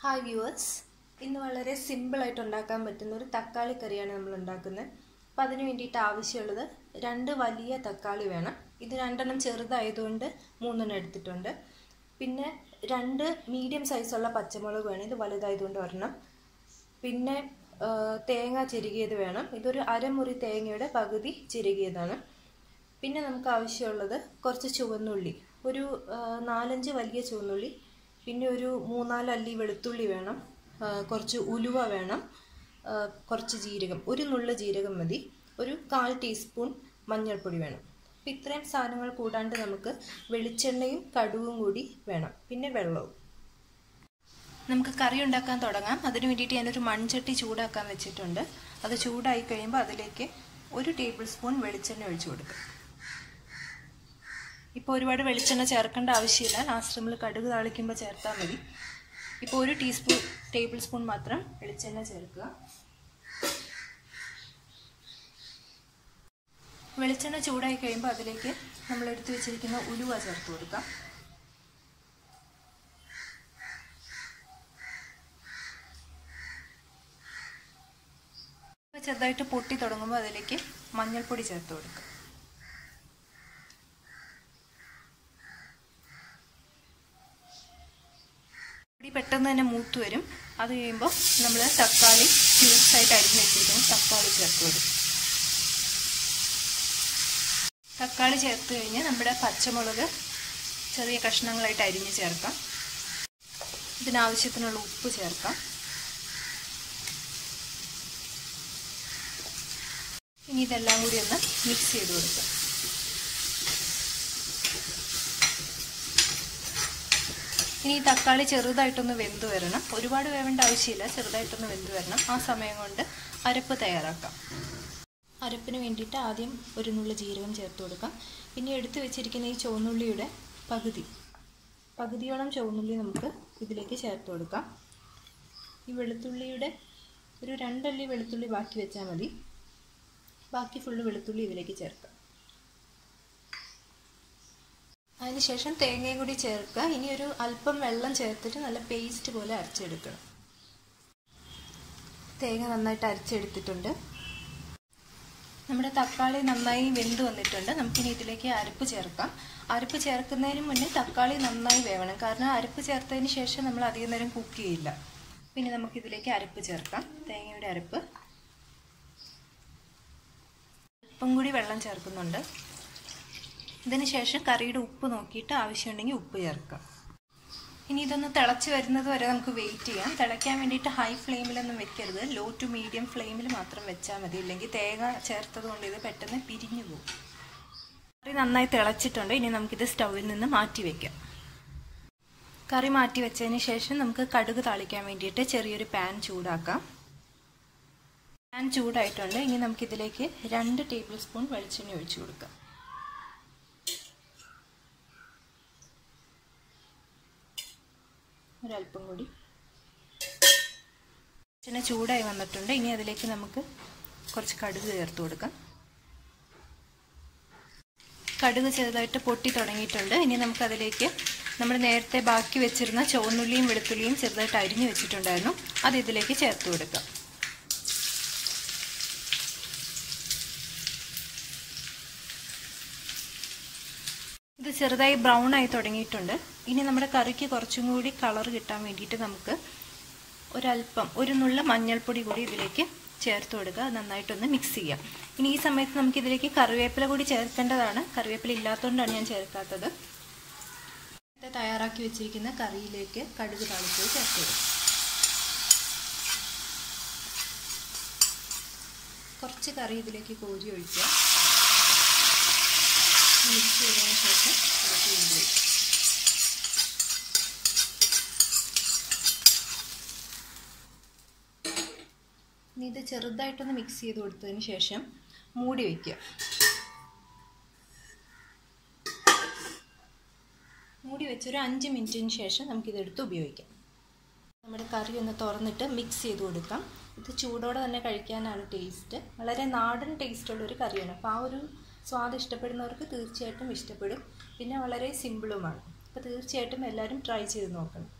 hi viewers ഇന്ന് വളരെ സിമ്പിളായിട്ട് ഉണ്ടാക്കാൻ പറ്റുന്ന ഒരു തക്കാളി കറിയാണ് നമ്മൾ ഉണ്ടാക്കുന്നത് അപ്പം അതിന് വേണ്ടിയിട്ട് ആവശ്യമുള്ളത് രണ്ട് വലിയ തക്കാളി വേണം ഇത് രണ്ടെണ്ണം ചെറുതായതുകൊണ്ട് മൂന്നെണ്ണം എടുത്തിട്ടുണ്ട് പിന്നെ രണ്ട് മീഡിയം സൈസുള്ള പച്ചമുളക് വേണം ഇത് വലുതായതുകൊണ്ട് ഒരെണ്ണം പിന്നെ ആ, തേങ്ങ ചിരുകിയത് വേണം ഇതൊരു അരമുറി തേങ്ങയുടെ പകുതി ചിരുകിയതാണ് പിന്നെ നമുക്ക് ആവശ്യമുള്ളത് കുറച്ച് ചുവന്നുള്ളി ഒരു ആ, നാലഞ്ച് വലിയ ചുവന്നുള്ളി പിന്നെ ഒരു മൂന്നാല് അല്ലി വെളുത്തുള്ളി വേണം ആ, കുറച്ച് ഉലുവ വേണം ആ, കുറച്ച് ജീരകം ഒരു നുള്ള ജീരകം മതി ഒരു കാൽ ടീസ്പൂൺ മഞ്ഞൾപ്പൊടി വേണം അപ്പം ഇത്രയും സാധനങ്ങൾ കൂടാണ്ട് നമുക്ക് വെളിച്ചെണ്ണയും കടുവും കൂടി വേണം പിന്നെ വെള്ളവും നമുക്ക് കറി ഉണ്ടാക്കാൻ തുടങ്ങാം അതിന് വേണ്ടിയിട്ട് ഞാനൊരു മൺചട്ടി ചൂടാക്കാൻ വെച്ചിട്ടുണ്ട് അത് ചൂടായി കഴിയുമ്പോൾ അതിലേക്ക് ഒരു ടേബിൾ സ്പൂൺ വെളിച്ചെണ്ണ ഒഴിച്ചു കൊടുക്കുക ഇപ്പോൾ ഒരുപാട് വെളിച്ചെണ്ണ ചേർക്കേണ്ട ആവശ്യമില്ല ലാസ്റ്റ് നമ്മൾ കടുക് താളിക്കുമ്പോൾ ചേർത്താൽ മതി ഇപ്പോൾ ഒരു ടീസ്പൂൺ ടേബിൾ സ്പൂൺ മാത്രം വെളിച്ചെണ്ണ ചേർക്കുക വെളിച്ചെണ്ണ ചൂടായി കഴിയുമ്പോൾ അതിലേക്ക് നമ്മൾ എടുത്തു വെച്ചിരിക്കുന്ന ഉലുവ ചേർത്ത് കൊടുക്കാം ഇപ്പൊ ചെറുതായിട്ട് പൊട്ടി തുടങ്ങുമ്പോൾ അതിലേക്ക് മഞ്ഞൾപ്പൊടി ചേർത്ത് കൊടുക്കുക പൊടി പെട്ടെന്ന് തന്നെ മൂത്ത് വരും അത് കഴിയുമ്പോൾ നമ്മൾ തക്കാളി ക്യൂബ്സ് ആയിട്ട് അരിഞ്ഞ് വെച്ചിരിക്കുന്ന തക്കാളി ചേർത്ത് കൊടുക്കും തക്കാളി ചേർത്ത് കഴിഞ്ഞ് നമ്മുടെ പച്ചമുളക് ചെറിയ കഷ്ണങ്ങളായിട്ട് അരിഞ്ഞ് ചേർക്കാം ഇതിനാവശ്യത്തിനുള്ള ഉപ്പ് ചേർക്കാം ഇനി ഇതെല്ലാം കൂടി ഒന്ന് മിക്സ് ചെയ്ത് കൊടുക്കാം ഇനി ഈ തക്കാളി ചെറുതായിട്ടൊന്ന് വെന്ത് വരണം ഒരുപാട് വേവേണ്ട ആവശ്യമില്ല ചെറുതായിട്ടൊന്ന് വെന്ത് വരണം ആ സമയം കൊണ്ട് അരപ്പ് തയ്യാറാക്കാം അരപ്പിന് വേണ്ടിയിട്ട് ആദ്യം ഒരു നുള്ള ജീരകം ചേർത്ത് കൊടുക്കാം പിന്നെ എടുത്തു വെച്ചിരിക്കുന്ന ഈ ചുവന്നുള്ളിയുടെ പകുതി പകുതിയോളം ചുവന്നുള്ളി നമുക്ക് ഇതിലേക്ക് ചേർത്ത് കൊടുക്കാം ഈ വെളുത്തുള്ളിയുടെ ഒരു രണ്ടല്ലി വെളുത്തുള്ളി ബാക്കി വെച്ചാൽ മതി ബാക്കി ഫുള്ള് വെളുത്തുള്ളി ഇതിലേക്ക് ചേർക്കാം അതിനുശേഷം തേങ്ങയും കൂടി ചേർക്കുക ഇനി ഒരു അല്പം വെള്ളം ചേർത്തിട്ട് നല്ല പേസ്റ്റ് പോലെ അരച്ചെടുക്കണം തേങ്ങ നന്നായിട്ട് അരച്ചെടുത്തിട്ടുണ്ട് നമ്മുടെ തക്കാളി നന്നായി വെന്ത് വന്നിട്ടുണ്ട് നമുക്കിനി ഇതിലേക്ക് അരപ്പ് ചേർക്കാം അരപ്പ് ചേർക്കുന്നതിന് മുന്നേ തക്കാളി നന്നായി വേവണം കാരണം അരപ്പ് ചേർത്തതിന് ശേഷം നമ്മൾ അധികം നേരം കുക്ക് ചെയ്യില്ല പിന്നെ നമുക്കിതിലേക്ക് അരപ്പ് ചേർക്കാം തേങ്ങയുടെ അരപ്പ് അല്പം കൂടി വെള്ളം ചേർക്കുന്നുണ്ട് ഇതിന് ശേഷം കറിയുടെ ഉപ്പ് നോക്കിയിട്ട് ആവശ്യമുണ്ടെങ്കിൽ ഉപ്പ് ചേർക്കാം ഇനി ഇതൊന്ന് തിളച്ച് വരുന്നത് വരെ നമുക്ക് വെയിറ്റ് ചെയ്യാം തിളയ്ക്കാൻ വേണ്ടിയിട്ട് ഹൈ ഫ്ലെയിമിലൊന്നും വെക്കരുത് ലോ ടു മീഡിയം ഫ്ലെയിമിൽ മാത്രം വെച്ചാൽ മതി ഇല്ലെങ്കിൽ തേങ്ങ ചേർത്തത് കൊണ്ട് ഇത് പെട്ടെന്ന് പിരിഞ്ഞു പോകും കറി നന്നായി തിളച്ചിട്ടുണ്ട് ഇനി നമുക്കിത് സ്റ്റൗവിൽ നിന്ന് മാറ്റി വെക്കാം കറി മാറ്റി വെച്ചതിന് ശേഷം നമുക്ക് കടുക് താളിക്കാൻ വേണ്ടിയിട്ട് ചെറിയൊരു പാൻ ചൂടാക്കാം പാൻ ചൂടായിട്ടുണ്ട് ഇനി നമുക്കിതിലേക്ക് രണ്ട് ടേബിൾ സ്പൂൺ വെളിച്ചെണ്ണ ഒഴിച്ചു കൊടുക്കാം ഒരല്പം കൂടി വെളിച്ചെണ്ണ ചൂടായി വന്നിട്ടുണ്ട് ഇനി അതിലേക്ക് നമുക്ക് കുറച്ച് കടുക് ചേർത്ത് കൊടുക്കാം കടുക് ചെറുതായിട്ട് പൊട്ടി തുടങ്ങിയിട്ടുണ്ട് ഇനി നമുക്കതിലേക്ക് നമ്മൾ നേരത്തെ ബാക്കി വെച്ചിരുന്ന ചുവന്നുള്ളിയും വെളുത്തുള്ളിയും ചെറുതായിട്ട് അരിഞ്ഞു വെച്ചിട്ടുണ്ടായിരുന്നു അത് ഇതിലേക്ക് ചേർത്ത് കൊടുക്കാം ഇത് ചെറുതായി ബ്രൗൺ ആയി തുടങ്ങിയിട്ടുണ്ട് ഇനി നമ്മുടെ കറിക്ക് കുറച്ചും കൂടി കളർ കിട്ടാൻ വേണ്ടിയിട്ട് നമുക്ക് ഒരല്പം ഒരു നുള്ള മഞ്ഞൾപ്പൊടി കൂടി ഇതിലേക്ക് ചേർത്ത് കൊടുക്കുക നന്നായിട്ടൊന്ന് മിക്സ് ചെയ്യാം ഇനി ഈ സമയത്ത് നമുക്ക് ഇതിലേക്ക് കറിവേപ്പില കൂടി ചേർക്കേണ്ടതാണ് കറിവേപ്പില ഇല്ലാത്തതുകൊണ്ടാണ് ഞാൻ ചേർക്കാത്തത് തയ്യാറാക്കി വെച്ചിരിക്കുന്ന കറിയിലേക്ക് കടുക് താളിച്ചത് ചേർത്ത് കൊടുക്കും കുറച്ച് കറി ഇതിലേക്ക് കോരി ഒഴിക്കുക മിക്സ് ചെയ്തതിന് ശേഷം ഇറക്കി കൊണ്ടുപോയി ഇനി ഇത് ചെറുതായിട്ടൊന്ന് മിക്സ് ചെയ്ത് കൊടുത്തതിന് ശേഷം മൂടി വയ്ക്കുക മൂടി വെച്ചൊരു അഞ്ച് മിനിറ്റിന് ശേഷം നമുക്കിതെടുത്ത് ഉപയോഗിക്കാം നമ്മുടെ കറി ഒന്ന് തുറന്നിട്ട് മിക്സ് ചെയ്ത് കൊടുക്കാം ഇത് ചൂടോടെ തന്നെ കഴിക്കാനാണ് ടേസ്റ്റ് വളരെ നാടൻ ടേസ്റ്റുള്ള ഒരു കറിയാണ് അപ്പോൾ ആ ഒരു സ്വാദ് ഇഷ്ടപ്പെടുന്നവർക്ക് തീർച്ചയായിട്ടും ഇഷ്ടപ്പെടും പിന്നെ വളരെ സിമ്പിളുമാണ് അപ്പോൾ തീർച്ചയായിട്ടും എല്ലാവരും ട്രൈ ചെയ്ത് നോക്കണം